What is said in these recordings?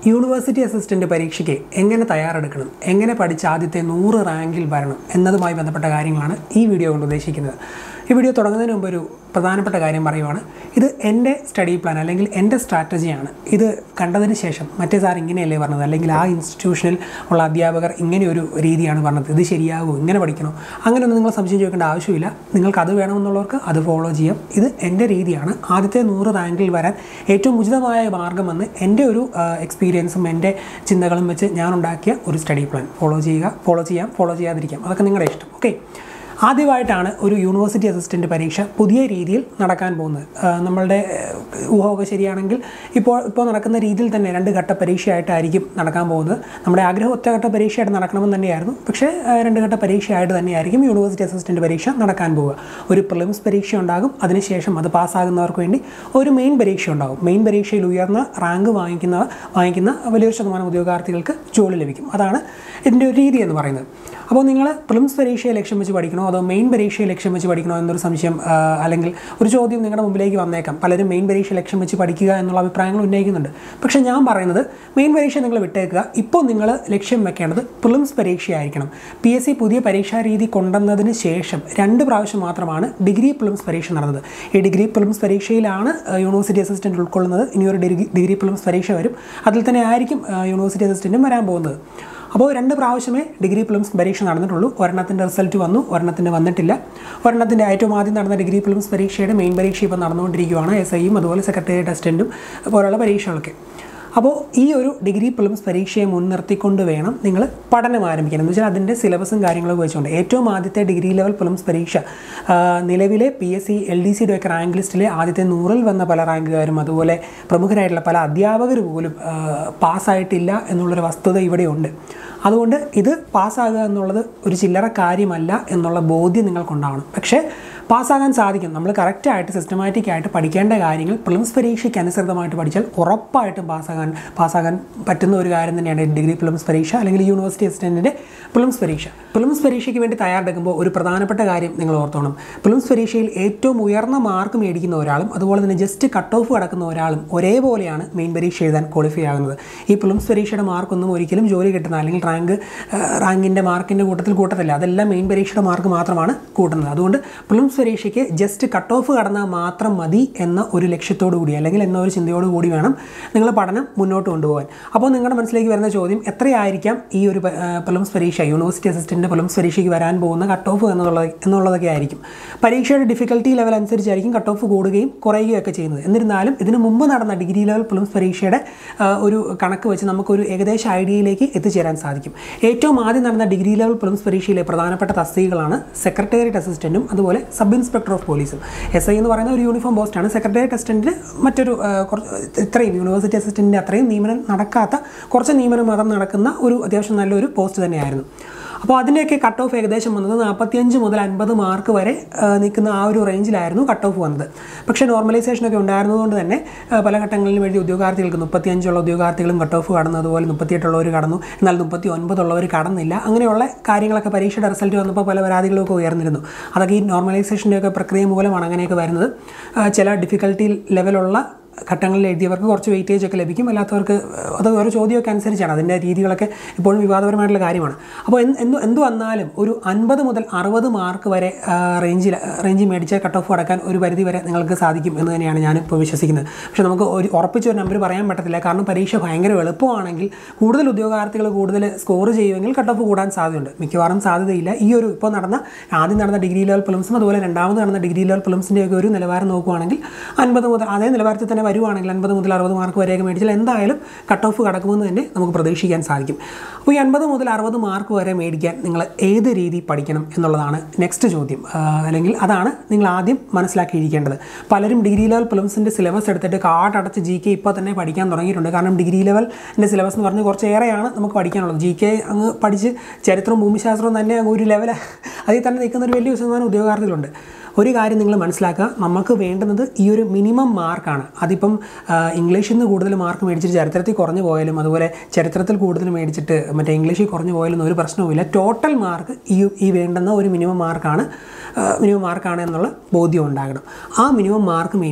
university assistant പരീക്ഷയ്ക്ക് എങ്ങനെ തയ്യാറെടുക്കണം എങ്ങനെ പഠിച്ച് ആദ്യത്തെ നൂറ് റാങ്കിൽ വരണം എന്നതുമായി ബന്ധപ്പെട്ട കാര്യങ്ങളാണ് ഈ വീഡിയോ കൊണ്ട് ഉദ്ദേശിക്കുന്നത് ഈ വീഡിയോ തുടങ്ങുന്നതിന് മുമ്പ് ഒരു പ്രധാനപ്പെട്ട കാര്യം പറയുവാണ് ഇത് എൻ്റെ സ്റ്റഡി പ്ലാൻ അല്ലെങ്കിൽ എൻ്റെ സ്ട്രാറ്റജിയാണ് ഇത് കണ്ടതിന് ശേഷം മറ്റേ സാർ ഇങ്ങനെയല്ലേ പറഞ്ഞത് അല്ലെങ്കിൽ ആ ഇൻസ്റ്റിറ്റ്യൂഷനിൽ ഉള്ള അധ്യാപകർ ഇങ്ങനെ ഒരു രീതിയാണ് പറഞ്ഞത് ഇത് ശരിയാകുമോ ഇങ്ങനെ പഠിക്കണോ അങ്ങനെയൊന്നും നിങ്ങൾ സംശയം ചോദിക്കേണ്ട ആവശ്യമില്ല നിങ്ങൾക്ക് അത് വേണമെന്നുള്ളവർക്ക് അത് ഫോളോ ചെയ്യാം ഇത് എൻ്റെ രീതിയാണ് ആദ്യത്തെ നൂറ് റാങ്കിൽ വരാൻ ഏറ്റവും ഉചിതമായ മാർഗ്ഗമെന്ന് എൻ്റെ ഒരു എക്സ്പീരിയൻസും എൻ്റെ ചിന്തകളും വെച്ച് ഞാൻ ഉണ്ടാക്കിയ ഒരു സ്റ്റഡി പ്ലാൻ ഫോളോ ചെയ്യുക ഫോളോ ചെയ്യാം ഫോളോ ചെയ്യാതിരിക്കാം അതൊക്കെ നിങ്ങളുടെ ഇഷ്ടം ഓക്കെ ആദ്യമായിട്ടാണ് ഒരു യൂണിവേഴ്സിറ്റി അസിസ്റ്റൻ്റ് പരീക്ഷ പുതിയ രീതിയിൽ നടക്കാൻ പോകുന്നത് ആ, നമ്മളുടെ ഏഹ്, ഊഹമൊക്കെ ശരിയാണെങ്കിൽ ഇപ്പോൾ ഇപ്പോൾ നടക്കുന്ന രീതിയിൽ തന്നെ രണ്ട് ഘട്ട പരീക്ഷയായിട്ടായിരിക്കും നടക്കാൻ പോകുന്നത് നമ്മുടെ ആഗ്രഹം ഒറ്റഘട്ട പരീക്ഷയായിട്ട് നടക്കണമെന്ന് തന്നെയായിരുന്നു പക്ഷേ ആ, രണ്ട് ഘട്ട പരീക്ഷയായിട്ട് തന്നെയായിരിക്കും യൂണിവേഴ്സിറ്റി അസിസ്റ്റൻ്റ് പരീക്ഷ നടക്കാൻ പോവുക ഒരു പ്രിലിംസ് പരീക്ഷ ഉണ്ടാകും അതിനുശേഷം അത് പാസ്സാകുന്നവർക്ക് വേണ്ടി ഒരു മെയിൻ പരീക്ഷ ഉണ്ടാകും മെയിൻ പരീക്ഷയിൽ ഉയർന്ന റാങ്ക് വാങ്ങിക്കുന്ന വാങ്ങിക്കുന്ന വലിയൊരു ശതമാനം ഉദ്യോഗാർത്ഥികൾക്ക് ജോലി ലഭിക്കും അതാണ് ഇതിൻ്റെ ഒരു രീതി എന്ന് പറയുന്നത് അപ്പോൾ നിങ്ങൾ പ്രിലിംസ് പരീക്ഷയെ ലക്ഷ്യം വെച്ച് പഠിക്കണോ അതോ മെയിൻ പരീക്ഷയെ ലക്ഷ്യം വെച്ച് പഠിക്കണോ എന്നൊരു സംശയം ആ, അല്ലെങ്കിൽ ഒരു ചോദ്യം നിങ്ങളുടെ മുമ്പിലേക്ക് വന്നേക്കാം പലരും മെയിൻ പരീക്ഷ ലക്ഷ്യം വെച്ച് പഠിക്കുക എന്നുള്ള അഭിപ്രായങ്ങൾ ഉന്നയിക്കുന്നുണ്ട് പക്ഷേ ഞാൻ പറയുന്നത് മെയിൻ പരീക്ഷ നിങ്ങൾ വിട്ടേക്കുക ഇപ്പോൾ നിങ്ങൾ ലക്ഷ്യം വെക്കേണ്ടത് പ്രിലിംസ് പരീക്ഷയായിരിക്കണം പി എസ് സി പുതിയ പരീക്ഷാ രീതി കൊണ്ടുവന്നതിന് ശേഷം രണ്ട് പ്രാവശ്യം മാത്രമാണ് ഡിഗ്രി പ്രിലിംസ് പരീക്ഷ നടന്നത് ഈ ഡിഗ്രി പ്രിലിംസ് പരീക്ഷയിലാണ് ആ, യൂണിവേഴ്സിറ്റി അസിസ്റ്റൻ്റ് ഉൾക്കൊള്ളുന്നത് ഇനിയൊരു ഡിഗ്രി ഡിഗ്രി പ്രിലിംസ് പരീക്ഷ വരും അതിൽ തന്നെ ആയിരിക്കും ആ, യൂണിവേഴ്സിറ്റി അസിസ്റ്റൻറ്റും വരാൻ പോകുന്നത് അപ്പോൾ രണ്ട് പ്രാവശ്യമേ ഡിഗ്രി പ്രിലിംസ് പരീക്ഷ നടന്നിട്ടുള്ളൂ ഒരെണ്ണത്തിൻ്റെ റിസൾട്ട് വന്നു ഒരെണ്ണത്തിൻ്റെ വന്നിട്ടില്ല ഒരെണ്ണത്തിൻ്റെ ഏറ്റവും ആദ്യം നടന്ന ഡിഗ്രി പ്രിലിംസ് പരീക്ഷയുടെ മെയിൻ പരീക്ഷ ഇപ്പോൾ നടന്നുകൊണ്ടിരിക്കുകയാണ് എസ് ഐയും അതുപോലെ സെക്രട്ടേറിയറ്റ് അസിസ്റ്റൻറ്റും പോലുള്ള പരീക്ഷകളൊക്കെ അപ്പോൾ ഈ ഒരു ഡിഗ്രി പ്രിലിംസ് പരീക്ഷയെ മുൻനിർത്തിക്കൊണ്ട് വേണം നിങ്ങൾ പഠനം ആരംഭിക്കാൻ എന്ന് വെച്ചാൽ അതിൻ്റെ സിലബസും കാര്യങ്ങളൊക്കെ വെച്ചുകൊണ്ട് ഏറ്റവും ആദ്യത്തെ ഡിഗ്രി ലെവൽ പ്രിലിംസ് പരീക്ഷ ആ, നിലവിലെ P S C L D സിയുടെ ഒക്കെ റാങ്ക് ലിസ്റ്റിലെ ആദ്യത്തെ നൂറിൽ വന്ന പല റാങ്കുകാരും അതുപോലെ പ്രമുഖരായിട്ടുള്ള പല അധ്യാപകർ പോലും ആ, പാസ്സായിട്ടില്ല എന്നുള്ളൊരു വസ്തുത ഇവിടെയുണ്ട് അതുകൊണ്ട് ഇത് പാസ്സാകുക എന്നുള്ളത് ഒരു ചില്ലറ കാര്യമല്ല എന്നുള്ള ബോധ്യം നിങ്ങൾക്കുണ്ടാവണം പക്ഷേ പാസ്സാകാൻ സാധിക്കും നമ്മൾ കറക്റ്റായിട്ട് സിസ്റ്റമാറ്റിക് ആയിട്ട് പഠിക്കേണ്ട കാര്യങ്ങൾ പ്രിലിംസ് പരീക്ഷയ്ക്ക് അനുസൃതമായിട്ട് പഠിച്ചാൽ ഉറപ്പായിട്ടും പാസ്സാകാൻ പാസ്സാകാൻ പറ്റുന്ന ഒരു കാര്യം തന്നെയാണ് ഡിഗ്രി പ്രിലിംസ് പരീക്ഷ അല്ലെങ്കിൽ യൂണിവേഴ്സിറ്റി അസിസ്റ്റൻറ്റിൻ്റെ പ്രിലിംസ് പരീക്ഷ പ്രിലിംസ് പരീക്ഷയ്ക്ക് വേണ്ടി തയ്യാറെടുക്കുമ്പോൾ ഒരു പ്രധാനപ്പെട്ട കാര്യം നിങ്ങൾ ഓർത്തോണം പ്രിലിംസ് പരീക്ഷയിൽ ഏറ്റവും ഉയർന്ന മാർക്ക് മേടിക്കുന്ന ഒരാളും അതുപോലെ തന്നെ ജസ്റ്റ് കട്ട് ഓഫ് കിടക്കുന്ന ഒരാളും ഒരേപോലെയാണ് മെയിൻ പരീക്ഷ എഴുതാൻ ക്വാളിഫൈ ആകുന്നത് ഈ പ്രിലിംസ് പരീക്ഷയുടെ മാർക്കൊന്നും ഒരിക്കലും ജോലി കിട്ടുന്ന അല്ലെങ്കിൽ റാങ്ക് റാങ്കിൻ്റെ മാർക്കിൻ്റെ കൂട്ടത്തിൽ കൂട്ടത്തില്ല അതെല്ലാം മെയിൻ പരീക്ഷയുടെ മാർക്ക് മാത്രമാണ് കൂട്ടുന്നത് അതുകൊണ്ട് പ്രിലിംസ് പരീക്ഷയ്ക്ക് ജസ്റ്റ് കട്ട് ഓഫ് കടന്നാൽ മാത്രം മതി എന്ന ഒരു ലക്ഷ്യത്തോടു കൂടി അല്ലെങ്കിൽ എന്ന ഒരു ചിന്തയോടു കൂടി വേണം നിങ്ങൾ പഠനം മുന്നോട്ട് കൊണ്ടുപോകാൻ അപ്പോൾ നിങ്ങളുടെ മനസ്സിലേക്ക് വരുന്ന ചോദ്യം എത്രയായിരിക്കാം ഈ ഒരു പ്രിലിംസ് പരീക്ഷ യൂണിവേഴ്സിറ്റി അസിസ്റ്റൻ്റ് പ്രിലിംസ് പരീക്ഷയ്ക്ക് വരാൻ പോകുന്ന കട്ട് ഓഫ് എന്നുള്ളത് എന്നുള്ളതൊക്കെ ആയിരിക്കും പരീക്ഷയുടെ ഡിഫിക്കൽട്ടി ലെവൽ അനുസരിച്ചായിരിക്കും കട്ട് ഓഫ് കൂടുകയും കുറയുകയും ഒക്കെ ചെയ്യുന്നത് എന്നിരുന്നാലും ഇതിന് മുമ്പ് നടന്ന ഡിഗ്രി ലെവൽ പ്രിലിംസ് പരീക്ഷയുടെ ആ, ഒരു കണക്ക് വെച്ച് നമുക്കൊരു ഏകദേശ ഐഡിയയിലേക്ക് എത്തിച്ചേരാൻ സാധിക്കും ഏറ്റവും ആദ്യം നടന്ന ഡിഗ്രി ലെവൽ പ്രിലിംസ് പരീക്ഷയിലെ പ്രധാനപ്പെട്ട തസ്തികകളാണ് സെക്രട്ടേറിയറ്റ് അസിസ്റ്റൻറ്റും അതുപോലെ സബ് ഇൻസ്പെക്ടർ ഓഫ് പോലീസും എസ് ഐ എന്ന് പറയുന്ന ഒരു യൂണിഫോം പോസ്റ്റാണ് സെക്രട്ടേറിയറ്റ് അസിസ്റ്റൻറ്റിന് മറ്റൊരു ആ, കുറച്ച് ഇത്രയും യൂണിവേഴ്സിറ്റി അസിസ്റ്റൻറ്റിൻ്റെ അത്രയും നിയമനം നടക്കാത്ത കുറച്ച് നിയമനം മാത്രം നടക്കുന്ന ഒരു അത്യാവശ്യം നല്ലൊരു പോസ്റ്റ് തന്നെയായിരുന്നു അപ്പോൾ അതിൻ്റെയൊക്കെ കട്ട് ഓഫ് ഏകദേശം വന്നത് നാൽപ്പത്തിയഞ്ച് മുതൽ അൻപത് മാർക്ക് വരെ ആ, നിൽക്കുന്ന ആ ഒരു റേഞ്ചിലായിരുന്നു കട്ട് ഓഫ് വന്നത് പക്ഷേ നോർമലൈസേഷനൊക്കെ ഉണ്ടായിരുന്നതുകൊണ്ട് തന്നെ ആ, പല ഘട്ടങ്ങളിലും വേണ്ടി ഉദ്യോഗാർത്ഥികൾക്ക് മുപ്പത്തിയഞ്ചുള്ള ഉദ്യോഗാർത്ഥികളും കട്ട് ഓഫ് കടന്നു അതുപോലെ മുപ്പത്തിയെട്ടുള്ളവർ കടന്നു എന്നാൽ മുപ്പത്തി ഒൻപതുള്ളവർ കടന്നില്ല അങ്ങനെയുള്ള കാര്യങ്ങളൊക്കെ പരീക്ഷയുടെ റിസൾട്ട് വന്നപ്പോൾ പല പരാതികളൊക്കെ ഉയർന്നിരുന്നു അതൊക്കെ ഈ നോർമലൈസേഷൻ്റെ ഒക്കെ പ്രക്രിയ മൂലമാണ് അങ്ങനെയൊക്കെ വരുന്നത് ആ, ചില ഡിഫിക്കൽട്ടി ലെവലുള്ള ഘട്ടങ്ങളിൽ എഴുതിയവർക്ക് കുറച്ച് വെയിറ്റേജ് ഒക്കെ ലഭിക്കും അല്ലാത്തവർക്ക് അത് ഓരോ ചോദ്യമൊക്കെ അനുസരിച്ചാണ് അതിൻ്റെ രീതികളൊക്കെ ഇപ്പോഴും വിവാദപരമായിട്ടുള്ള കാര്യമാണ് അപ്പോൾ എന്ത് എന്ത് എന്ത് വന്നാലും ഒരു അൻപത് മുതൽ അറുപത് മാർക്ക് വരെ റേഞ്ചിൽ റേഞ്ചിൽ മേടിച്ച് കട്ട് ഓഫ് അടക്കാൻ ഒരു പരിധി വരെ നിങ്ങൾക്ക് സാധിക്കും എന്ന് തന്നെയാണ് ഞാനിപ്പോൾ വിശ്വസിക്കുന്നത് പക്ഷേ നമുക്ക് ഒരു ഉറപ്പിച്ച ഒരു നമ്പർ പറയാൻ പറ്റത്തില്ല കാരണം പരീക്ഷ ഭയങ്കര എളുപ്പമാണെങ്കിൽ കൂടുതൽ ഉദ്യോഗാർത്ഥികൾ കൂടുതൽ സ്കോർ ചെയ്യുമെങ്കിൽ കട്ട് ഓഫ് കൂടാൻ സാധ്യതയുണ്ട് മിക്കവാറും സാധ്യതയില്ല ഈ ഒരു ഇപ്പോൾ നടന്ന ആദ്യം നടന്ന ഡിഗ്രി ലെവൽ പ്രിലിംസും അതുപോലെ രണ്ടാമത് നടന്ന ഡിഗ്രി ലെവൽ പ്രിലിംസിൻ്റെ ഒക്കെ ഒരു നിലവാരം നോക്കുകയാണെങ്കിൽ അൻപത് മുതൽ അതേ നിലവാരത്തിൽ തന്നെ വരുവാണെങ്കിൽ അൻപത് മുതൽ അറുപത് മാർക്ക് വരെയൊക്കെ മേടിച്ചാൽ എന്തായാലും കട്ട് ഓഫ് കടക്കുമെന്ന് തന്നെ നമുക്ക് പ്രതീക്ഷിക്കാൻ സാധിക്കും അപ്പോൾ ഈ അൻപത് മുതൽ അറുപത് മാർക്ക് വരെ മേടിക്കാൻ നിങ്ങൾ ഏത് രീതി പഠിക്കണം എന്നുള്ളതാണ് നെക്സ്റ്റ് ചോദ്യം ആ, അല്ലെങ്കിൽ അതാണ് നിങ്ങൾ ആദ്യം മനസ്സിലാക്കിയിരിക്കേണ്ടത് പലരും ഡിഗ്രി ലെവൽ പ്രിലിംസിൻ്റെ സിലബസ് എടുത്തിട്ട് കാർഡടച്ച് ജി കെ ഇപ്പോൾ തന്നെ പഠിക്കാൻ തുടങ്ങിയിട്ടുണ്ട് കാരണം ഡിഗ്രി ലെവലിൻ്റെ സിലബസ് എന്ന് പറഞ്ഞാൽ കുറച്ചേറെയാണ് നമുക്ക് പഠിക്കാനുള്ളത് ജി കെ അങ്ങ് പഠിച്ച് ചരിത്രവും ഭൂമിശാസ്ത്രവും തന്നെ അങ്ങ് ഒരു ലെവൽ അതിൽ തന്നെ നിൽക്കുന്ന ഒരു വലിയ ശതമാനം ഉദ്യോഗാർത്ഥികളുണ്ട് ഒരു കാര്യം നിങ്ങൾ മനസ്സിലാക്കുക നമുക്ക് വേണ്ടുന്നത് ഈ ഒരു മിനിമം മാർക്കാണ് അതിപ്പം ആ, ഇംഗ്ലീഷിൽ നിന്ന് കൂടുതൽ മാർക്ക് മേടിച്ചിട്ട് ചരിത്രത്തിൽ കുറഞ്ഞു പോയാലും അതുപോലെ ചരിത്രത്തിൽ കൂടുതൽ മേടിച്ചിട്ട് മറ്റേ ഇംഗ്ലീഷിൽ കുറഞ്ഞു പോയാലും ഒരു പ്രശ്നവുമില്ല ടോട്ടൽ മാർക്ക് ഈ ഈ വേണ്ടുന്ന ഒരു മിനിമം മാർക്കാണ് മിനിമം മാർക്കാണ് എന്നുള്ള ബോധ്യം ഉണ്ടാകണം ആ മിനിമം മാർക്ക് മേടിക്കാൻ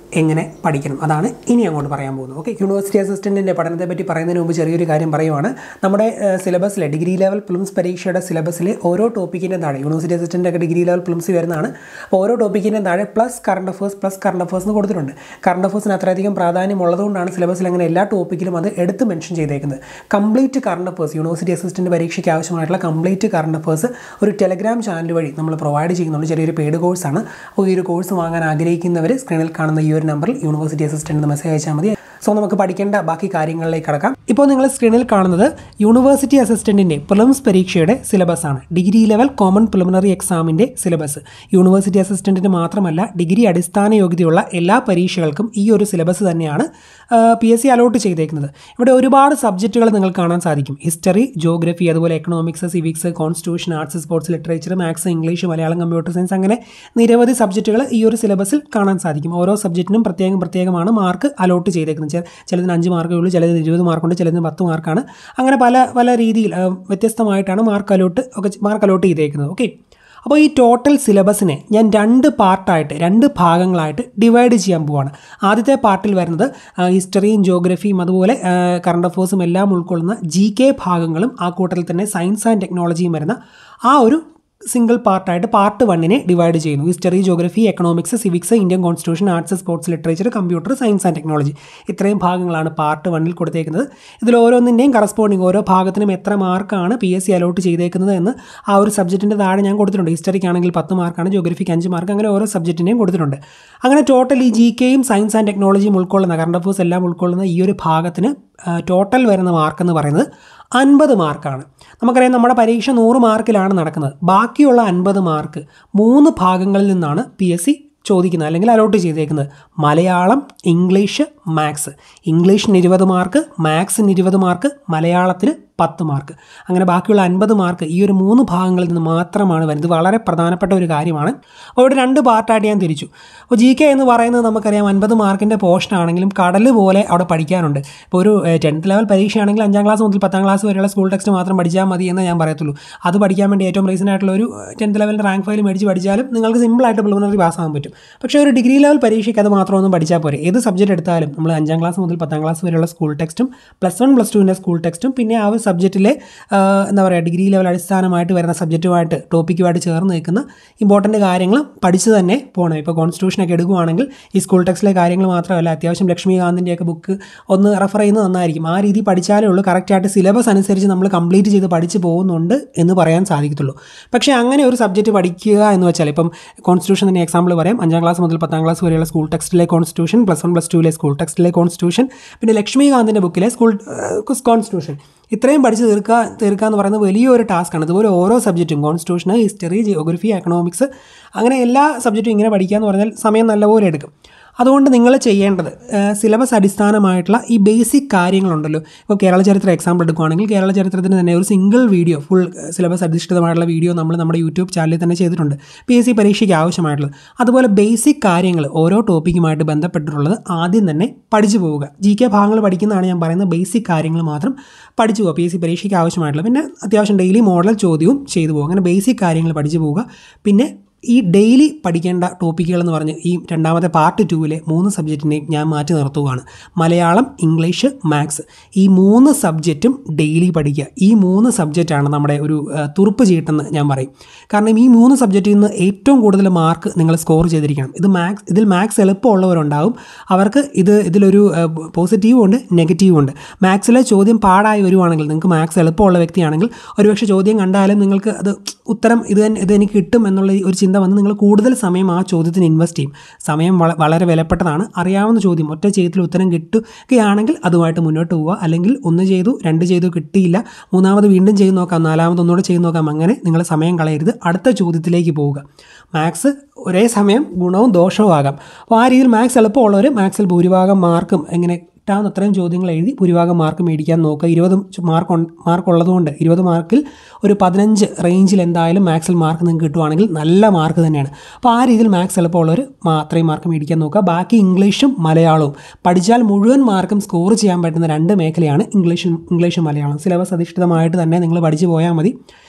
എങ്ങനെ പഠിക്കണം അതാണ് ഇനി അങ്ങോട്ട് പറയാൻ പോകുന്നത് ഓക്കെ യൂണിവേഴ്സിറ്റി അസിസ്റ്റൻറ്റിൻ്റെ പഠനത്തെ പറ്റി പറയുന്നതിന് മുമ്പ് ചെറിയൊരു കാര്യം പറയുവാണ് നമ്മുടെ സിലബസിലെ ഡിഗ്രി ലെവൽ പ്ലിംസ് പരീക്ഷയുടെ സിലബസിൽ ഓരോ ടോപ്പിക്കിൻ്റെ താഴെ യൂണിവേഴ്സിറ്റി അസിസ്റ്റൻ്റ് ഒക്കെ ഡിഗ്രി ലെവൽ പ്ലിംസ് വരുന്നതാണ് അപ്പോൾ ഓരോ ടോപ്പിക്കിൻ്റെ താഴെ plus current affairs plus current affairs എന്ന് കൊടുത്തിട്ടുണ്ട് കറണ്ട് അഫേഴ്സിന് അത്രയധികം പ്രാധാന്യം ഉള്ളതുകൊണ്ടാണ് സിലബസിൽ അങ്ങനെ എല്ലാ ടോപ്പിക്കിലും അത് എടുത്ത് മെൻഷൻ ചെയ്തേക്കുന്നത് complete current affairs university assistant പരീക്ഷയ്ക്ക് ആവശ്യമായിട്ടുള്ള കംപ്ലീറ്റ് കറണ്ട് അഫേഴ്സ് ഒരു ടെലഗ്രാം ചാനൽ വഴി നമ്മൾ പ്രൊവൈഡ് ചെയ്യുന്നുണ്ട് ചെറിയൊരു പെയ്ഡ് കോഴ്സാണ് അപ്പോൾ ഈ ഒരു കോഴ്സ് വാങ്ങാൻ ആഗ്രഹിക്കുന്നവർ സ്ക്രീനിൽ കാണുന്ന ഈ ഒരു നമ്പറിൽ യൂണിവേഴ്സിറ്റി അസിസ്റ്റൻ്റ് എന്ന് മെസ്സേജ് അയച്ചാൽ മതി സോ നമുക്ക് പഠിക്കേണ്ട ബാക്കി കാര്യങ്ങളിലേക്ക് കടക്കാം ഇപ്പോൾ നിങ്ങൾ സ്ക്രീനിൽ കാണുന്നത് യൂണിവേഴ്സിറ്റി അസിസ്റ്റൻറ്റിൻ്റെ പ്രിലിംസ് പരീക്ഷയുടെ സിലബസ് ആണ് ഡിഗ്രി ലെവൽ കോമൺ പ്രിലിമിനറി എക്സാമിൻ്റെ സിലബസ് യൂണിവേഴ്സിറ്റി അസിസ്റ്റൻറ്റിന് മാത്രമല്ല ഡിഗ്രി അടിസ്ഥാന യോഗ്യതയുള്ള എല്ലാ പരീക്ഷകൾക്കും ഈ ഒരു സിലബസ് തന്നെയാണ് പി എസ് സി അലോട്ട് ചെയ്തേക്കുന്നത് ഇവിടെ ഒരുപാട് സബ്ജക്റ്റുകൾ നിങ്ങൾക്ക് കാണാൻ സാധിക്കും ഹിസ്റ്ററി ജോഗ്രഫി അതുപോലെ economics civics constitution arts sports literature maths English Malayalam computer science അങ്ങനെ നിരവധി സബ്ജക്റ്റുകൾ ഈ ഒരു സിലബസിൽ കാണാൻ സാധിക്കും ഓരോ സബ്ജക്റ്റിനും പ്രത്യേകം പ്രത്യേകമാണ് മാർക്ക് അലോട്ട് ചെയ്തേക്കുന്നത് ചെ- ചിലതിന് അഞ്ച് മാർക്കേ ഉള്ളൂ ചിലതിന് ഇരുപത് മാർക്കുണ്ട് ചിലതിന് പത്ത് മാർക്കാണ് അങ്ങനെ പല പല രീതിയിൽ ആ, വ്യത്യസ്തമായിട്ടാണ് മാർക്ക് അലോട്ട് ഒക്കെ മാർക്ക് അലോട്ട് ചെയ്തേക്കുന്നത് ഓക്കെ അപ്പോൾ ഈ ടോട്ടൽ സിലബസിനെ ഞാൻ രണ്ട് പാർട്ടായിട്ട് രണ്ട് ഭാഗങ്ങളായിട്ട് ഡിവൈഡ് ചെയ്യാൻ പോവാണ് ആദ്യത്തെ പാർട്ടിൽ വരുന്നത് ആ, ഹിസ്റ്ററിയും ജോഗ്രഫിയും അതുപോലെ ആ, കറണ്ട് അഫേഴ്സും എല്ലാം ഉൾക്കൊള്ളുന്ന ജി കെ ഭാഗങ്ങളും ആ കൂട്ടത്തിൽ തന്നെ സയൻസ് ആൻഡ് ടെക്നോളജിയും വരുന്ന ആ ഒരു സിംഗിൾ പാർട്ടായിട്ട് പാർട്ട് വണ്ണിനെ ഡിവൈഡ് ചെയ്യുന്നു history geography economics civics Indian constitution arts sports literature computer science and technology ഇത്രയും ഭാഗങ്ങളാണ് പാർട്ട് വണ്ണിൽ കൊടുത്തേക്കുന്നത് ഇതിൽ ഓരോന്നിൻ്റെയും കറസ്പോണ്ടിങ് ഓരോ ഭാഗത്തിനും എത്ര മാർക്കാണ് പി എസ് സി അലോട്ട് ചെയ്തേക്കുന്നത് എന്ന് ആ ഒരു സബ്ജക്റ്റിൻ്റെ താഴെ ഞാൻ കൊടുത്തിട്ടുണ്ട് ഹിസ്റ്ററിക്കാണെങ്കിൽ പത്ത് മാർക്കാണ് ജോഗ്രഫിക്ക് അഞ്ച് മാർക്ക് അങ്ങനെ ഓരോ സബ്ജക്റ്റിൻ്റെയും കൊടുത്തിട്ടുണ്ട് അങ്ങനെ ടോട്ടൽ ഈ ജി കെയും സയൻസ് ആൻഡ് ടെക്നോളജിയും ഉൾക്കൊള്ളുന്ന കറണ്ട് അഫേഴ്സ് എല്ലാം ഉൾക്കൊള്ളുന്ന ഈ ഒരു ഭാഗത്തിന് ടോട്ടൽ വരുന്ന മാർക്ക് എന്ന് പറയുന്നത് അൻപത് മാർക്കാണ് നമുക്കറിയാം നമ്മുടെ പരീക്ഷ നൂറ് മാർക്കിലാണ് നടക്കുന്നത് ബാക്കിയുള്ള അൻപത് മാർക്ക് മൂന്ന് ഭാഗങ്ങളിൽ നിന്നാണ് പി എസ് സി ചോദിക്കുന്നത് അല്ലെങ്കിൽ അലോട്ട് ചെയ്തേക്കുന്നത് മലയാളം ഇംഗ്ലീഷ് മാത്സ് ഇംഗ്ലീഷിന് ഇരുപത് മാർക്ക് മാത്സിന് ഇരുപത് മാർക്ക് മലയാളത്തിന് പത്ത് മാർക്ക് അങ്ങനെ ബാക്കിയുള്ള അൻപത് മാർക്ക് ഈ ഒരു മൂന്ന് ഭാഗങ്ങളിൽ നിന്ന് മാത്രമാണ് വരുന്നത് ഇത് വളരെ പ്രധാനപ്പെട്ട ഒരു കാര്യമാണ് അപ്പോൾ ഇവിടെ രണ്ട് പാർട്ടായിട്ട് ഞാൻ തിരിച്ചു അപ്പോൾ ജി കെ എന്ന് പറയുന്നത് നമുക്കറിയാം അൻപത് മാർക്കിൻ്റെ പോർഷൻ ആണെങ്കിലും കടൽ പോലെ അവിടെ പഠിക്കാനുണ്ട് ഇപ്പോൾ ഒരു ടെൻത്ത് ലെവൽ പരീക്ഷയാണെങ്കിൽ അഞ്ചാം ക്ലാസ് മുതൽ പത്താം ക്ലാസ് വരെയുള്ള സ്കൂൾ ടെക്സ്റ്റ് മാത്രം പഠിച്ചാൽ മതി എന്ന് ഞാൻ പറയത്തുള്ളൂ അത് പഠിക്കാൻ വേണ്ടി ഏറ്റവും റീസൺ ആയിട്ടുള്ള ഒരു ടെൻത്ത് ലെവലിൻ്റെ റാങ്ക് ഫയൽ മേടിച്ച് പഠിച്ചാലും നിങ്ങൾക്ക് സിമ്പിളായിട്ട് പ്രിലിമിനറി പാസ്സാകാൻ പറ്റും പക്ഷേ ഒരു ഡിഗ്രി ലെവൽ പരീക്ഷയ്ക്ക് അത് മാത്രമൊന്നും പഠിച്ചാൽ പോരെ ഏത് സബ്ജക്റ്റ് എടുത്താലും നമ്മൾ അഞ്ചാം ക്ലാസ് മുതൽ പത്താം ക്ലാസ് വരെയുള്ള സ്കൂൾ ടെക്സ്റ്റും പ്ലസ് വൺ പ്ലസ് ടുവിൻ്റെ സ്കൂൾ ടെക്സ്റ്റും പിന്നെ ആ ഒരു സബ്ജക്റ്റിലെ എന്താ പറയുക ഡിഗ്രി ലെവൽ അടിസ്ഥാനമായിട്ട് വരുന്ന സബ്ജക്റ്റുമായിട്ട് ടോപ്പിക്കുമായിട്ട് ചേർന്ന് നിൽക്കുന്ന ഇമ്പോർട്ടൻറ്റ് കാര്യങ്ങൾ പഠിച്ച് തന്നെ പോകണം ഇപ്പോൾ കോൺസ്റ്റിറ്റ്യൂഷനൊക്കെ എടുക്കുകയാണെങ്കിൽ ഈ സ്കൂൾ ടെക്സ്റ്റിലെ കാര്യങ്ങൾ മാത്രമല്ല അത്യാവശ്യം ലക്ഷ്മികാന്തിൻ്റെയൊക്കെ ബുക്ക് ഒന്ന് റെഫർ ചെയ്യുന്നത് നന്നായിരിക്കും ആ രീതി പഠിച്ചാലേ ഉള്ളൂ കറക്റ്റായിട്ട് സിലബസ് അനുസരിച്ച് നമ്മൾ കംപ്ലീറ്റ് ചെയ്ത് പഠിച്ച് പോകുന്നുണ്ട് എന്ന് പറയാൻ സാധിക്കത്തുള്ളൂ പക്ഷേ അങ്ങനെ ഒരു സബ്ജക്റ്റ് പഠിക്കുക എന്ന് വെച്ചാൽ ഇപ്പം കോൺസ്റ്റിറ്റ്യൂഷൻ തന്നെ എക്സാമ്പിൾ പറയാം അഞ്ചാം ക്ലാസ് മുതൽ പത്താം ക്ലാസ് വരെയുള്ള സ്കൂൾ ടെക്സ്റ്റിലെ കോൺസ്റ്റിറ്റ്യൂഷൻ പ്ലസ് വൺ പ്ലസ് ടുവിലെ സ്കൂൾ ടെക്സ്റ്റിലെ കോൺസ്റ്റിറ്റ്യൂഷൻ പിന്നെ ലക്ഷ്മികാന്തിൻ്റെ ബുക്കിലെ സ്കൂൾ കോൺസ്റ്റിറ്റ്യൂഷൻ ഇത്രയും പഠിച്ച് തീർക്കുക തീർക്കുക എന്ന് പറയുന്നത് വലിയൊരു ടാസ്ക്കാണ് ഇതുപോലെ ഓരോ സബ്ജക്റ്റും കോൺസ്റ്റിറ്റ്യൂഷൻ ഹിസ്റ്ററി ജിയോഗ്രഫി എക്കണോമിക്സ് അങ്ങനെ എല്ലാ സബ്ജക്റ്റും ഇങ്ങനെ പഠിക്കുക എന്ന് പറഞ്ഞാൽ സമയം നല്ലപോലെ എടുക്കും അതുകൊണ്ട് നിങ്ങൾ ചെയ്യേണ്ടത് സിലബസ് അടിസ്ഥാനമായിട്ടുള്ള ഈ ബേസിക് കാര്യങ്ങളുണ്ടല്ലോ ഇപ്പോൾ കേരള ചരിത്രം എക്സാമ്പിൾ എടുക്കുകയാണെങ്കിൽ കേരള ചരിത്രത്തിന് തന്നെ ഒരു സിംഗിൾ വീഡിയോ ഫുൾ സിലബസ് അധിഷ്ഠിതമായിട്ടുള്ള വീഡിയോ നമ്മൾ നമ്മുടെ യൂട്യൂബ് ചാനലിൽ തന്നെ ചെയ്തിട്ടുണ്ട് പി എസ് സി പരീക്ഷയ്ക്ക് ആവശ്യമായിട്ടുള്ളത് അതുപോലെ ബേസിക് കാര്യങ്ങൾ ഓരോ ടോപ്പിക്കുമായിട്ട് ബന്ധപ്പെട്ടിട്ടുള്ളത് ആദ്യം തന്നെ പഠിച്ചു പോവുക ജി കെ ഭാഗങ്ങൾ പഠിക്കുന്നതാണ് ഞാൻ പറയുന്നത് ബേസിക് കാര്യങ്ങൾ മാത്രം പഠിച്ചു പോവുക പി എസ് സി പരീക്ഷയ്ക്ക് ആവശ്യമായിട്ടുള്ള പിന്നെ അത്യാവശ്യം ഡെയിലി മോഡൽ ചോദ്യവും ചെയ്തു പോകുക അങ്ങനെ ബേസിക് കാര്യങ്ങൾ പഠിച്ചു പോവുക പിന്നെ ഈ ഡെയിലി പഠിക്കേണ്ട ടോപ്പിക്കുകൾ എന്ന് പറഞ്ഞ് ഈ രണ്ടാമത്തെ പാർട്ട് ടൂവിലെ മൂന്ന് സബ്ജക്റ്റിനെയും ഞാൻ മാറ്റി നിർത്തുകയാണ് മലയാളം ഇംഗ്ലീഷ് മാത്സ് ഈ മൂന്ന് സബ്ജക്റ്റും ഡെയിലി പഠിക്കുക ഈ മൂന്ന് സബ്ജക്റ്റാണ് നമ്മുടെ ഒരു ആ, തുറുപ്പ് ചീട്ടെന്ന് ഞാൻ പറയും കാരണം ഈ മൂന്ന് സബ്ജക്റ്റിൽ നിന്ന് ഏറ്റവും കൂടുതൽ മാർക്ക് നിങ്ങൾ സ്കോർ ചെയ്തിരിക്കണം ഇത് മാത്സ് ഇതിൽ മാത്സ് എളുപ്പമുള്ളവരുണ്ടാവും അവർക്ക് ഇത് ഇതിലൊരു പോസിറ്റീവും ഉണ്ട് നെഗറ്റീവും ഉണ്ട് മാത്സിലെ ചോദ്യം പാടായി വരുവാണെങ്കിൽ നിങ്ങൾക്ക് മാത്സ് എളുപ്പമുള്ള വ്യക്തിയാണെങ്കിൽ ഒരുപക്ഷെ ചോദ്യം കണ്ടാലും നിങ്ങൾക്ക് അത് ഉത്തരം ഇത് തന്നെ ഇത് എനിക്ക് കിട്ടും എന്നുള്ള ഒരു ചിന്ത വന്ന് നിങ്ങൾ കൂടുതൽ സമയം ആ ചോദ്യത്തിന് ഇൻവെസ്റ്റ് ചെയ്യും സമയം വള- വളരെ വിലപ്പെട്ടതാണ് അറിയാവുന്ന ചോദ്യം ഒറ്റ ചോദ്യത്തിൽ ഉത്തരം കിട്ടുകയാണെങ്കിൽ അതുമായിട്ട് മുന്നോട്ട് പോവുക അല്ലെങ്കിൽ ഒന്ന് ചെയ്തു രണ്ട് ചെയ്തു കിട്ടിയില്ല മൂന്നാമത് വീണ്ടും ചെയ്ത് നോക്കാം നാലാമത് ഒന്നുകൂടെ ചെയ്ത് നോക്കാം അങ്ങനെ നിങ്ങൾ സമയം കളയരുത് അടുത്ത ചോദ്യത്തിലേക്ക് പോവുക മാത്സ് ഒരേ സമയം ഗുണവും ദോഷവും ആകാം അപ്പോൾ ആ രീതിയിൽ മാത്സ് എളുപ്പമുള്ളവർ മാത്സിൽ ഭൂരിഭാഗം മാർക്കും എങ്ങനെ കിട്ടാവുന്ന അത്രയും ചോദ്യങ്ങൾ എഴുതി ഭൂരിഭാഗം മാർക്ക് മേടിക്കാൻ നോക്കുക ഇരുപത് മാർക്ക് മാർക്ക് ഉള്ളതുകൊണ്ട് ഇരുപത് മാർക്കിൽ ഒരു പതിനഞ്ച് റേഞ്ചിൽ എന്തായാലും മാത്സിൽ മാർക്ക് നിങ്ങൾക്ക് കിട്ടുവാണെങ്കിൽ നല്ല മാർക്ക് തന്നെയാണ് അപ്പോൾ ആ രീതിയിൽ മാത്സ് എളുപ്പമുള്ളവർ മാ- അത്രയും മാർക്ക് മേടിക്കാൻ നോക്കുക ബാക്കി ഇംഗ്ലീഷും മലയാളവും പഠിച്ചാൽ മുഴുവൻ മാർക്കും സ്കോർ ചെയ്യാൻ പറ്റുന്ന രണ്ട് മേഖലയാണ് ഇംഗ്ലീഷും ഇംഗ്ലീഷും മലയാളം സിലബസ് അധിഷ്ഠിതമായിട്ട് തന്നെ നിങ്ങൾ പഠിച്ചു പോയാൽ മതി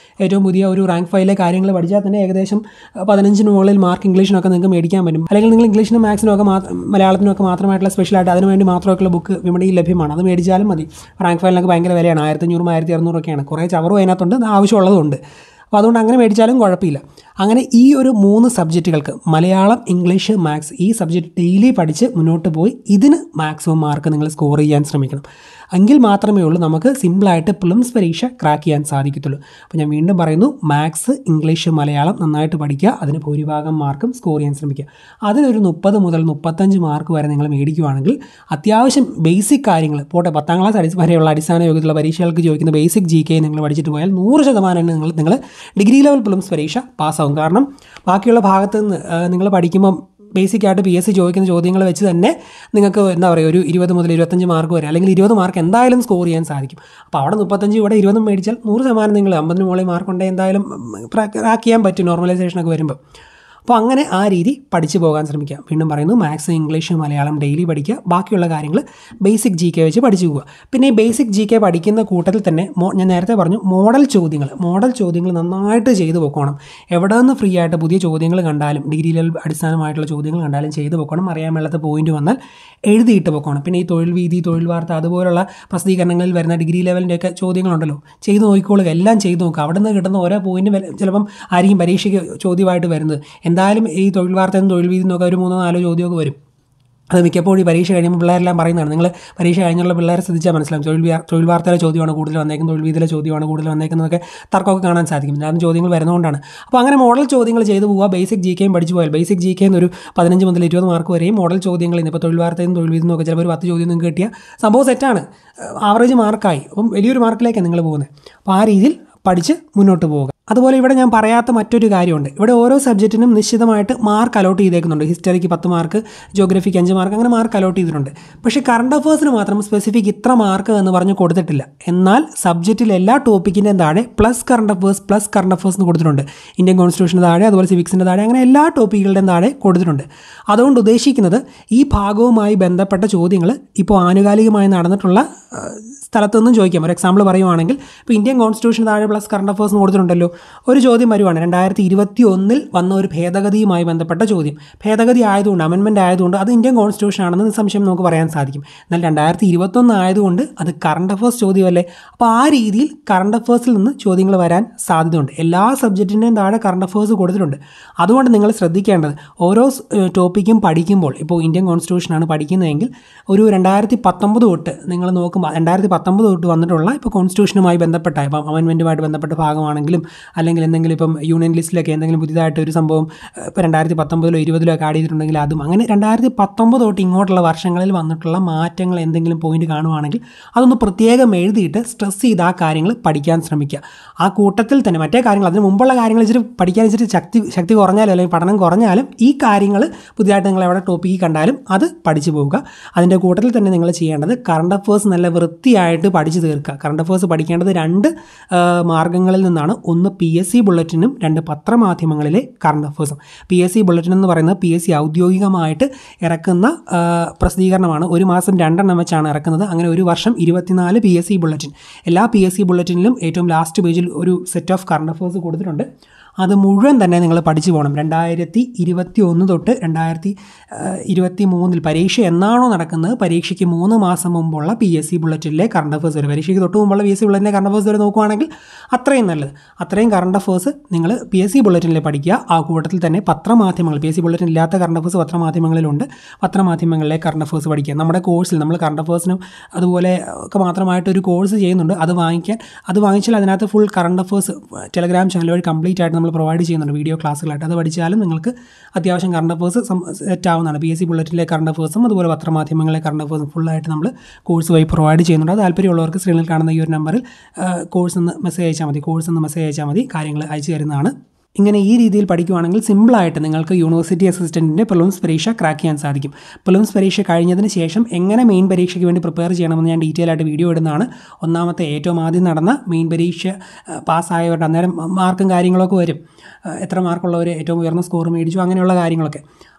ഏറ്റവും പുതിയ ഒരു റാങ്ക് ഫൈവിലെ കാര്യങ്ങൾ പഠിച്ചാൽ തന്നെ ഏകദേശം അഹ്, പതിനഞ്ചിന് മുകളിൽ മാർക്ക് ഇംഗ്ലീഷിനൊക്കെ നിങ്ങൾക്ക് മേടിക്കാൻ പറ്റും അല്ലെങ്കിൽ നിങ്ങൾ ഇംഗ്ലീഷിനും മാത്സിനും ഒക്കെ മാത്രം മലയാളത്തിനും ഒക്കെ മാത്രമായിട്ടുള്ള സ്പെഷ്യലായിട്ട് അതിന് വേണ്ടി മാത്രമൊക്കെയുള്ള ബുക്ക് വിപണിയിൽ ലഭ്യമാണ് അത് മേടിച്ചാലും മതി റാങ്ക് ഫയലിനൊക്കെ ഭയങ്കര വിലയാണ് ആയിരത്തി അഞ്ഞൂറും ആയിരത്തി അറുന്നൂറൊക്കെയാണ് കുറേ ചവറും അതിനകത്തുണ്ട് അത് ആവശ്യമുള്ളതുണ്ട് അപ്പോൾ അതുകൊണ്ട് അങ്ങനെ മേടിച്ചാലും കുഴപ്പമില്ല അങ്ങനെ ഈ ഒരു മൂന്ന് സബ്ജക്റ്റുകൾക്ക് മലയാളം ഇംഗ്ലീഷ് മാത്സ് ഈ സബ്ജക്റ്റ് ഡെയിലി പഠിച്ച് മുന്നോട്ട് പോയി ഇതിന് മാക്സിമം മാർക്ക് നിങ്ങൾ സ്കോർ ചെയ്യാൻ ശ്രമിക്കണം എങ്കിൽ മാത്രമേ ഉള്ളൂ നമുക്ക് സിമ്പിളായിട്ട് പ്രിലിംസ് പരീക്ഷ ക്രാക്ക് ചെയ്യാൻ സാധിക്കത്തുള്ളൂ അപ്പോൾ ഞാൻ വീണ്ടും പറയുന്നു മാത്സ് ഇംഗ്ലീഷ് മലയാളം നന്നായിട്ട് പഠിക്കുക അതിന് ഭൂരിഭാഗം മാർക്കും സ്കോർ ചെയ്യാൻ ശ്രമിക്കുക അതിനൊരു മുപ്പത് മുതൽ മുപ്പത്തഞ്ച് മാർക്ക് വരെ നിങ്ങൾ മേടിക്കുകയാണെങ്കിൽ അത്യാവശ്യം ബേസിക് കാര്യങ്ങൾ പോട്ടെ പത്താം ക്ലാസ് അടി വരെയുള്ള അടിസ്ഥാന യോഗ്യതയുള്ള പരീക്ഷകൾക്ക് ചോദിക്കുന്ന ബേസിക് ജി കെ നിങ്ങൾ പഠിച്ചിട്ട് പോയാൽ നൂറ് ശതമാനം നിങ്ങൾ നിങ്ങൾ ഡിഗ്രി ലെവൽ പ്രിലിംസ് പരീക്ഷ പാസ്സാവും കാരണം ബാക്കിയുള്ള ഭാഗത്ത് നിന്ന് നിങ്ങൾ പഠിക്കുമ്പം ബേസിക് ആയിട്ട് പി എസ് സി ചോദിക്കുന്ന ചോദ്യങ്ങൾ വെച്ച് തന്നെ നിങ്ങൾക്ക് എന്താ പറയുക ഒരു ഇരുപത് മുതൽ ഇരുപത്തഞ്ച് മാർക്ക് വരെ അല്ലെങ്കിൽ ഇരുപത് മാർക്ക് എന്തായാലും സ്കോർ ചെയ്യാൻ സാധിക്കും അപ്പോൾ അവിടെ മുപ്പത്തഞ്ച് ഇവിടെ ഇരുപതും മേടിച്ചാൽ നൂറ് ശതമാനം നിങ്ങൾ അമ്പതിന് മുകളിൽ മാർക്ക് ഉണ്ടെങ്കിൽ എന്തായാലും ക്രാക്ക് ചെയ്യാൻ പറ്റും നോർമലൈസേഷനൊക്കെ വരുമ്പോൾ അപ്പോൾ അങ്ങനെ ആ രീതി പഠിച്ചു പോകാൻ ശ്രമിക്കുക വീണ്ടും പറയുന്നു മാത്സ് ഇംഗ്ലീഷ് മലയാളം ഡെയിലി പഠിക്കുക ബാക്കിയുള്ള കാര്യങ്ങൾ ബേസിക് ജി കെ വെച്ച് പഠിച്ചു പോവുക പിന്നെ ഈ ബേസിക് ജി കെ പഠിക്കുന്ന കൂട്ടത്തിൽ തന്നെ മോ- ഞാൻ നേരത്തെ പറഞ്ഞു മോഡൽ ചോദ്യങ്ങൾ മോഡൽ ചോദ്യങ്ങൾ നന്നായിട്ട് ചെയ്തു പോക്കണം എവിടെ നിന്ന് ഫ്രീ ആയിട്ട് പുതിയ ചോദ്യങ്ങൾ കണ്ടാലും ഡിഗ്രി ലെവൽ അടിസ്ഥാനമായിട്ടുള്ള ചോദ്യങ്ങൾ കണ്ടാലും ചെയ്തു പോക്കണം അറിയാൻ മേളത്തെ പോയിന്റ് വന്നാൽ എഴുതിയിട്ട് പോക്കണം പിന്നെ ഈ തൊഴിൽ വീതി തൊഴിൽ വാർത്ത അതുപോലുള്ള പ്രസിദ്ധീകരണങ്ങളിൽ വരുന്ന ഡിഗ്രി ലെവലിൻ്റെയൊക്കെ ചോദ്യങ്ങളുണ്ടല്ലോ ചെയ്തു നോക്കിക്കോളുക എല്ലാം ചെയ്തു നോക്കുക അവിടെ നിന്ന് കിട്ടുന്ന ഓരോ പോയിന്റ് ചിലപ്പം ആയിരിക്കും പരീക്ഷയ്ക്ക് ചോദ്യമായിട്ട് വരുന്നത് എന്തായാലും ഈ തൊഴിൽ വാർത്തയും തൊഴിൽ വീതി നോക്കുക ഒരു മൂന്നോ നാലോ ചോദ്യമൊക്കെ വരും അത് മിക്കപ്പോഴും ഈ പരീക്ഷ കഴിയുമ്പോൾ പിള്ളേരെല്ലാം പറയുന്നതാണ് നിങ്ങൾ പരീക്ഷ കഴിഞ്ഞുള്ള പിള്ളേരെ ശ്രദ്ധിച്ചാൽ മനസ്സിലാവും തൊഴിൽ വ്യാ- തൊഴിൽ വാർത്തയിലെ ചോദ്യമാണ് കൂടുതൽ വന്നേക്കുന്നത് തൊഴിൽ വീതിയിലെ ചോദ്യമാണ് കൂടുതൽ വന്നേക്കുന്നതൊക്കെ തർക്കമൊക്കെ കാണാൻ സാധിക്കും ഇതിനകത്ത് ചോദ്യങ്ങൾ വരുന്നതുകൊണ്ടാണ് അപ്പോൾ അങ്ങനെ മോഡൽ ചോദ്യങ്ങൾ ചെയ്തു പോവുക ബേസിക് ജി കെയും പഠിച്ചു പോയാൽ ബേസിക് ജി കെന്ന് ഒരു പതിനഞ്ച് മുതൽ ഇരുപത് മാർക്ക് വരെയും മോഡൽ ചോദ്യങ്ങൾ ഇന്ന് ഇപ്പോൾ തൊഴിൽ വാർത്തയും തൊഴിൽ വീതിയും ഒക്കെ ചിലപ്പോൾ ഒരു പത്ത് ചോദ്യം നിങ്ങൾക്ക് കിട്ടിയ സംഭവം സെറ്റാണ് ആവറേജ് മാർക്കായി അപ്പം വലിയൊരു മാർക്കിലേക്കാണ് നിങ്ങൾ പോകുന്നത് അപ്പോൾ ആ രീതിയിൽ പഠിച്ച് മുന്നോട്ട് പോവുക അതുപോലെ ഇവിടെ ഞാൻ പറയാത്ത മറ്റൊരു കാര്യമുണ്ട് ഇവിടെ ഓരോ സബ്ജക്റ്റിനും നിശ്ചിതമായിട്ട് മാർക്ക് അലോട്ട് ചെയ്തേക്കുന്നുണ്ട് ഹിസ്റ്ററിക്ക് പത്ത് മാർക്ക് ജോഗ്രഫിക്ക് അഞ്ച് മാർക്ക് അങ്ങനെ മാർക്ക് അലോട്ട് ചെയ്തിട്ടുണ്ട് പക്ഷേ കറണ്ട് അഫേഴ്സിന് മാത്രം സ്പെസിഫിക് ഇത്ര മാർക്ക് എന്ന് പറഞ്ഞ് കൊടുത്തിട്ടില്ല എന്നാൽ സബ്ജക്റ്റിൽ എല്ലാ ടോപ്പിക്കിൻ്റെയും താഴെ plus current affairs plus current affairs എന്ന് കൊടുത്തിട്ടുണ്ട് ഇന്ത്യൻ കോൺസ്റ്റിറ്റ്യൂഷൻ്റെ താഴെ അതുപോലെ സിവിക്സിൻ്റെ താഴെ അങ്ങനെ എല്ലാ ടോപ്പിക്കുകളുടെയും താഴെ കൊടുത്തിട്ടുണ്ട് അതുകൊണ്ട് ഉദ്ദേശിക്കുന്നത് ഈ ഭാഗവുമായി ബന്ധപ്പെട്ട ചോദ്യങ്ങൾ ഇപ്പോൾ ആനുകാലികമായി നടന്നിട്ടുള്ള ആ, സ്ഥലത്തു നിന്നും ചോദിക്കാം ഒരു എക്സാമ്പിൾ പറയുവാണെങ്കിൽ ഇപ്പോൾ ഇന്ത്യൻ കോൺസ്റ്റിറ്റ്യൂഷൻ താഴെ പ്ലസ് കറണ്ട് അഫേഴ്സ് എന്ന് കൊടുത്തിട്ടുണ്ടല്ലോ ഒരു ചോദ്യം വരുവാണ് രണ്ടായിരത്തി ഇരുപത്തി ഒന്നിൽ വന്ന ഒരു ഭേദഗതിയുമായി ബന്ധപ്പെട്ട ചോദ്യം ഭേദഗതി ആയതുകൊണ്ട് അമെൻമെൻറ്റ് ആയതുകൊണ്ട് അത് ഇന്ത്യൻ കോൺസ്റ്റിറ്റ്യൂഷൻ ആണെന്ന് നിസ്സംശയം നമുക്ക് പറയാൻ സാധിക്കും എന്നാൽ രണ്ടായിരത്തി ഇരുപത്തൊന്ന് ആയതുകൊണ്ട് അത് കറണ്ട് അഫേഴ്സ് ചോദ്യമല്ലേ അപ്പോൾ ആ രീതിയിൽ കറണ്ട് അഫേഴ്സിൽ നിന്ന് ചോദ്യങ്ങൾ വരാൻ സാധ്യതയുണ്ട് എല്ലാ സബ്ജക്റ്റിൻ്റെയും താഴെ കറണ്ട് അഫേഴ്സ് കൊടുത്തിട്ടുണ്ട് അതുകൊണ്ട് നിങ്ങൾ ശ്രദ്ധിക്കേണ്ടത് ഓരോ ടോപ്പിക്കും പഠിക്കുമ്പോൾ ഇപ്പോൾ ഇന്ത്യൻ കോൺസ്റ്റിറ്റ്യൂഷനാണ് പഠിക്കുന്നതെങ്കിൽ ഒരു രണ്ടായിരത്തി പത്തൊമ്പത് തൊട്ട് നിങ്ങൾ നോക്കുമ്പോൾ രണ്ടായിരത്തി പത്തൊമ്പത് തൊട്ട് വന്നിട്ടുള്ള ഇപ്പോൾ കോൺസ്റ്റിറ്റ്യൂഷനുമായി ബന്ധപ്പെട്ട ഇപ്പം അമെൻമെൻറ്റുമായിട്ട് ബന്ധപ്പെട്ട ഭാഗമാണെങ്കിലും അല്ലെങ്കിൽ എന്തെങ്കിലും ഇപ്പം യൂണിയൻ ലിസ്റ്റിലൊക്കെ എന്തെങ്കിലും പുതിയതായിട്ട് ഒരു സംഭവം ഏഹ്, ഇപ്പോൾ രണ്ടായിരത്തി പത്തൊമ്പതിലോ ഇരുപതിലോ ഒക്കെ ആഡ് ചെയ്തിട്ടുണ്ടെങ്കിൽ അതും അങ്ങനെ രണ്ടായിരത്തി പത്തൊമ്പത് തൊട്ട് ഇങ്ങോട്ടുള്ള വർഷങ്ങളിൽ വന്നിട്ടുള്ള മാറ്റങ്ങൾ എന്തെങ്കിലും പോയിന്റ് കാണുവാണെങ്കിൽ അതൊന്ന് പ്രത്യേകം എഴുതിയിട്ട് സ്ട്രെസ് ചെയ്ത് ആ കാര്യങ്ങൾ പഠിക്കാൻ ശ്രമിക്കുക ആ കൂട്ടത്തിൽ തന്നെ മറ്റേ കാര്യങ്ങൾ അതിന് മുമ്പുള്ള കാര്യങ്ങൾ ഇച്ചിരി പഠിക്കാൻ ഇച്ചിരി ശക്തി ശക്തി കുറഞ്ഞാലും അല്ലെങ്കിൽ പഠനം കുറഞ്ഞാലും ഈ കാര്യങ്ങൾ പുതിയതായിട്ട് നിങ്ങൾ എവിടെ ടോപ്പിക്ക് കണ്ടാലും അത് പഠിച്ചു പോവുക അതിൻ്റെ കൂട്ടത്തിൽ തന്നെ നിങ്ങൾ ചെയ്യേണ്ടത് കറണ്ട് അഫേഴ്സ് നല്ല വൃത്തിയായിട്ട് പഠിച്ചു തീർക്കുക കറണ്ട് അഫേഴ്സ് പഠിക്കേണ്ടത് രണ്ട് ആ, മാർഗ്ഗങ്ങളിൽ നിന്നാണ് ഒന്ന് പി എസ് സി ബുള്ളറ്റിനും രണ്ട് പത്രമാധ്യമങ്ങളിലെ കറണ്ട് അഫേഴ്സും പി എസ് സി ബുള്ളറ്റിൻ എന്ന് പറയുന്നത് പി എസ് സി ഔദ്യോഗികമായിട്ട് ഇറക്കുന്ന ആ, പ്രസിദ്ധീകരണമാണ് ഒരു മാസം രണ്ടെണ്ണം വെച്ചാണ് ഇറക്കുന്നത് അങ്ങനെ ഒരു വർഷം ഇരുപത്തിനാല് പി എസ് സി ബുള്ളറ്റിൻ എല്ലാ പി എസ് സി ബുള്ളറ്റിനിലും ഏറ്റവും ലാസ്റ്റ് പേജിൽ ഒരു സെറ്റ് ഓഫ് കറണ്ട് അഫേഴ്സ് കൊടുത്തിട്ടുണ്ട് അത് മുഴുവൻ തന്നെ നിങ്ങൾ പഠിച്ചു പോകണം രണ്ടായിരത്തി ഇരുപത്തി ഒന്ന് തൊട്ട് രണ്ടായിരത്തി ഇരുപത്തി മൂന്നിൽ പരീക്ഷ എന്നാണോ നടക്കുന്നത് പരീക്ഷയ്ക്ക് മൂന്ന് മാസം മുമ്പുള്ള പി എസ് സി ബുള്ളറ്റിലെ കറണ്ട് അഫേഴ്സ് വരെ പരീക്ഷയ്ക്ക് തൊട്ട് മുമ്പുള്ള പി എസ് സി ബുള്ളറ്റിലെ കറണ്ട് അഫേഴ്സ് വരെ നോക്കുവാണെങ്കിൽ അത്രയും നല്ലത് അത്രയും കറണ്ട് അഫേഴ്സ് നിങ്ങൾ പി എസ് സി ബുള്ളറ്റിനിൽ പഠിക്കുക ആ കൂട്ടത്തിൽ തന്നെ പത്രമാധ്യമങ്ങൾ പി എസ് സി ബുള്ളറ്റിൻ ഇല്ലാത്ത കറണ്ട് അഫേഴ്സ് പത്രമാധ്യമങ്ങളിലുണ്ട് പത്രമാധ്യമങ്ങളിലെ കറണ്ട് അഫേഴ്സ് പഠിക്കുക നമ്മുടെ കോഴ്സിൽ നമ്മൾ കറണ്ട് അഫേഴ്സിനും അതുപോലെ ഒക്കെ മാത്രമായിട്ട് ഒരു കോഴ്സ് ചെയ്യുന്നുണ്ട് അത് വാങ്ങിക്കാൻ അത് വാങ്ങിച്ചാൽ അതിനകത്ത് full current affairs Telegram channel വഴി കംപ്ലീറ്റ് ആയിട്ട് നമ്മൾ പ്രൊവൈഡ് ചെയ്യുന്നുണ്ട് വീഡിയോ ക്ലാസ്സുകളായിട്ട് അത് പഠിച്ചാലും നിങ്ങൾക്ക് അത്യാവശ്യം കറണ്ട് അഫേഴ്സ് സെറ്റ് ആവുന്നതാണ് പി എസ് സി ബുള്ളറ്റിലെ കറണ്ട് അഫേഴ്സും അതുപോലെ പത്രമാധ്യമങ്ങളിലെ കറണ്ട് അഫേഴ്സും ഫുള്ളായിട്ട് നമ്മൾ കോഴ്സ് വഴി പ്രൊവൈഡ് ചെയ്യുന്നുണ്ട് അത് താല്പര്യമുള്ളവർക്ക് സ്ക്രീനിൽ കാണുന്ന ഈ ഒരു നമ്പറിൽ കോഴ്സ് ഒന്ന് മെസ്സേജ് അയച്ചാൽ മതി കോഴ്സ് ഒന്ന് മെസ്സേജ് അയച്ചാൽ മതി കാര്യങ്ങൾ അയച്ചു തരുന്നതാണ് ഇങ്ങനെ ഈ രീതിയിൽ പഠിക്കുവാണെങ്കിൽ സിമ്പിളായിട്ട് നിങ്ങൾക്ക് യൂണിവേഴ്സിറ്റി അസിസ്റ്റൻറ്റിൻ്റെ പ്രിലിംസ് പരീക്ഷ ക്രാക്ക് ചെയ്യാൻ സാധിക്കും പ്രിലിംസ് പരീക്ഷ കഴിഞ്ഞതിന് ശേഷം എങ്ങനെ മെയിൻ പരീക്ഷയ്ക്ക് വേണ്ടി പ്രിപ്പയർ ചെയ്യണമെന്ന് ഞാൻ ഡീറ്റെയിൽ ആയിട്ട് വീഡിയോ ഇടുന്നതാണ് ഒന്നാമത്തെ ഏറ്റവും ആദ്യം നടന്ന മെയിൻ പരീക്ഷ ആ, പാസ്സായവരുടെ അന്നേരം മാർക്കും കാര്യങ്ങളൊക്കെ വരും ആ, എത്ര മാർക്കുള്ളവർ ഏറ്റവും ഉയർന്ന സ്കോർ മേടിച്ചു അങ്ങനെയുള്ള കാര്യങ്ങളൊക്കെ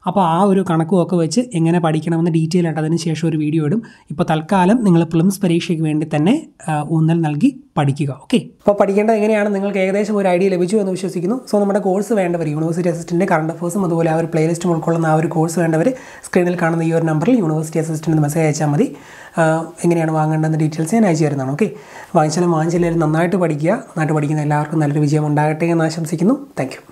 അപ്പോൾ ആ ഒരു കണക്കും ഒക്കെ വെച്ച് എങ്ങനെ പഠിക്കണമെന്ന് ഡീറ്റെയിൽ ആയിട്ട് അതിന് ശേഷം ഒരു വീഡിയോ ഇടും ഇപ്പോൾ തൽക്കാലം നിങ്ങൾ പ്ലിംസ് പരീക്ഷയ്ക്ക് വേണ്ടി തന്നെ ആ, ഊന്നൽ നൽകി പഠിക്കുക ഓക്കെ അപ്പോൾ പഠിക്കേണ്ടത് എങ്ങനെയാണ് നിങ്ങൾക്ക് ഏകദേശം ഒരു ഐഡിയ ലഭിച്ചു എന്ന് വിശ്വസിക്കുന്നു സോ നമ്മുടെ കോഴ്സ് വേണ്ടവർ യൂണിവേഴ്സിറ്റി അസിസ്റ്റൻ്റ് കറണ്ട് അഫേഴ്സും അതുപോലെ ആ ഒരു പ്ലേലിസ്റ്റും ഉൾക്കൊള്ളുന്ന ആ ഒരു കോഴ്സ് വേണ്ടവർ സ്ക്രീനിൽ കാണുന്ന ഈ ഒരു നമ്പറിൽ യൂണിവേഴ്സിറ്റി അസിസ്റ്റൻ്റ് മെസ്സേജ് അയച്ചാൽ മതി ആ, എങ്ങനെയാണ് വാങ്ങേണ്ടതെന്ന് ഡീറ്റെയിൽസ് ഞാൻ അയച്ചു തരുന്നതാണ് ഓക്കെ വാങ്ങിച്ചാലും വാങ്ങിച്ചില്ലെങ്കിലും നന്നായിട്ട് പഠിക്കുക നന്നായിട്ട് പഠിക്കുന്ന എല്ലാവർക്കും നല്ലൊരു വിജയം ഉണ്ടാകട്ടെ എന്ന് ആശംസിക്കുന്നു താങ്ക്